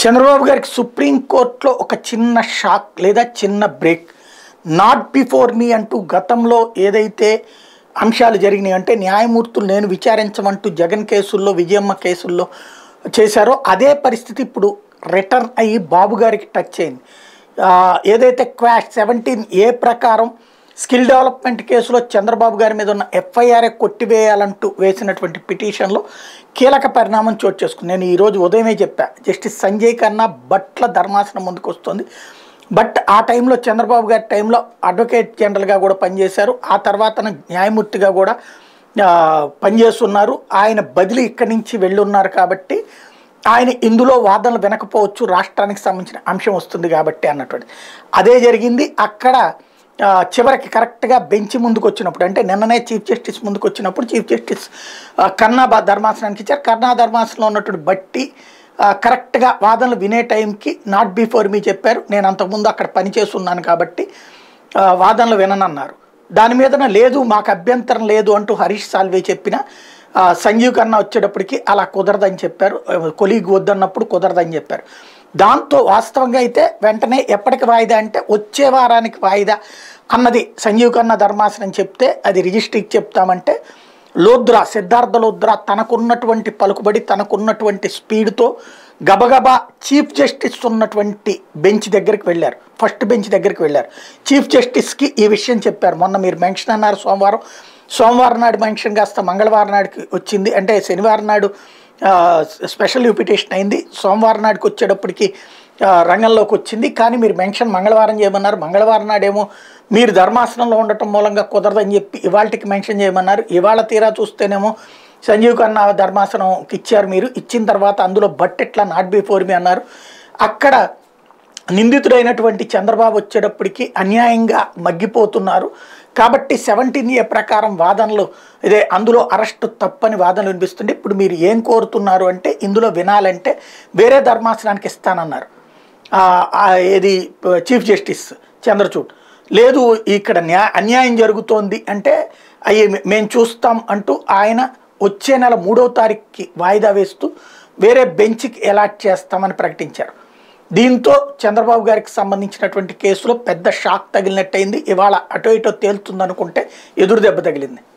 చంద్రబాబు గారికి సుప్రీంకోర్టులో ఒక చిన్న షాక్ లేదా చిన్న బ్రేక్ నాట్ బిఫోర్ మీ అంటూ గతంలో ఏదైతే అంశాలు జరిగినాయి అంటే న్యాయమూర్తులు నేను విచారించమంటూ జగన్ కేసుల్లో విజయమ్మ కేసుల్లో చేశారో అదే పరిస్థితి ఇప్పుడు రిటర్న్ అయ్యి బాబు గారికి టచ్ అయింది ఆ, ఏదైతే క్వాష్ సెవెంటీన్ ఏ ప్రకారం స్కిల్ డెవలప్మెంట్ కేసులో చంద్రబాబు గారి మీద ఉన్న ఎఫ్ఐఆర్ఏ కొట్టివేయాలంటూ వేసినటువంటి పిటిషన్లో కీలక పరిణామం చోటు చేసుకుంది నేను ఈరోజు ఉదయమే చెప్పా జస్టిస్ సంజయ్ కన్నా బట్ల ధర్మాసనం ముందుకు వస్తుంది బట్ ఆ టైంలో చంద్రబాబు గారి టైంలో అడ్వకేట్ జనరల్గా కూడా పనిచేశారు ఆ తర్వాత న్యాయమూర్తిగా కూడా ఆ, పనిచేస్తున్నారు ఆయన బదిలీ ఇక్కడి నుంచి వెళ్ళి ఉన్నారు కాబట్టి ఆయన ఇందులో వాదనలు వినకపోవచ్చు రాష్ట్రానికి సంబంధించిన అంశం వస్తుంది కాబట్టి అన్నటువంటి అదే జరిగింది అక్కడ ఆ, చివరికి కరెక్ట్గా బెంచ్ ముందుకు వచ్చినప్పుడు అంటే నిన్ననే చీఫ్ జస్టిస్ ముందుకు వచ్చినప్పుడు చీఫ్ జస్టిస్ ఆ, కన్నా బా ధర్మాసనానికి ఇచ్చారు కన్నా ధర్మాసనంలో ఉన్నటువంటి బట్టి ఆ, కరెక్ట్గా వాదనలు వినే టైంకి నాట్ బిఫోర్ మీ చెప్పారు నేను అంతకుముందు అక్కడ పనిచేస్తున్నాను కాబట్టి ఆ, వాదనలు విననన్నారు దాని మీదన లేదు మాకు అభ్యంతరం లేదు అంటూ హరీష్ సాల్వే చెప్పిన ఆ, సంజీవ్ ఖన్నా వచ్చేటప్పటికి అలా కుదరదని చెప్పారు కొలీగ్ వద్దన్నప్పుడు కుదరదని చెప్పారు దాంతో వాస్తవంగా అయితే వెంటనే ఎప్పటికి వాయిదా అంటే వచ్చే వారానికి వాయిదా అన్నది సంజీవ్ ఖన్నా ధర్మాసనం చెప్తే అది రిజిస్ట్రీకి చెప్తామంటే లోద్రా సిద్ధార్థ లోద్రా తనకున్నటువంటి పలుకుబడి తనకున్నటువంటి స్పీడ్తో గబగబా చీఫ్ జస్టిస్ ఉన్నటువంటి బెంచ్ దగ్గరికి వెళ్ళారు ఫస్ట్ బెంచ్ దగ్గరికి వెళ్ళారు చీఫ్ జస్టిస్కి ఈ విషయం చెప్పారు మొన్న మీరు మెన్షన్ అన్నారు సోమవారం సోమవారం నాడు మెన్షన్ కాస్త మంగళవారం నాడుకి వచ్చింది అంటే శనివారం నాడు ఆ, స్పెషల్ యూపిటేషన్ అయింది సోమవారం నాడుకి వచ్చేటప్పటికి ఆ, రంగంలోకి వచ్చింది కానీ మీరు మెన్షన్ మంగళవారం చేయమన్నారు మంగళవారం నాడేమో మీరు ధర్మాసనంలో ఉండటం మూలంగా కుదరదని చెప్పి ఇవాళకి మెన్షన్ చేయమన్నారు ఇవాళ తీరా చూస్తేనేమో సంజీవ్ ఖన్నా ధర్మాసనంకి ఇచ్చారు మీరు ఇచ్చిన తర్వాత అందులో బట్ ఎట్లా నాట్ బిఫోర్ మీ అన్నారు అక్కడ నిందితుడైనటువంటి చంద్రబాబు వచ్చేటప్పటికి అన్యాయంగా మగ్గిపోతున్నారు కాబట్టి సెవెంటీన్ ఏ ప్రకారం వాదనలు ఇదే అందులో అరెస్ట్ తప్పని వాదనలు వినిపిస్తుంటే ఇప్పుడు మీరు ఏం కోరుతున్నారు అంటే ఇందులో వినాలంటే వేరే ధర్మాసనానికి ఇస్తానన్నారు ఆ, ఆ, ఏది చీఫ్ జస్టిస్ చంద్రచూడ్ లేదు ఇక్కడ న్యా అన్యాయం జరుగుతోంది అంటే అయ్యి మేము చూస్తాం అంటూ ఆయన వచ్చే నెల మూడో తారీఖుకి వాయిదా వేస్తూ వేరే బెంచ్కి అలాట్ చేస్తామని ప్రకటించారు దీంతో చంద్రబాబు గారికి సంబంధించినటువంటి కేసులో పెద్ద షాక్ తగిలినట్టయింది ఇవాళ అటో ఇటో తేలుతుందనుకుంటే ఎదురు దెబ్బ తగిలింది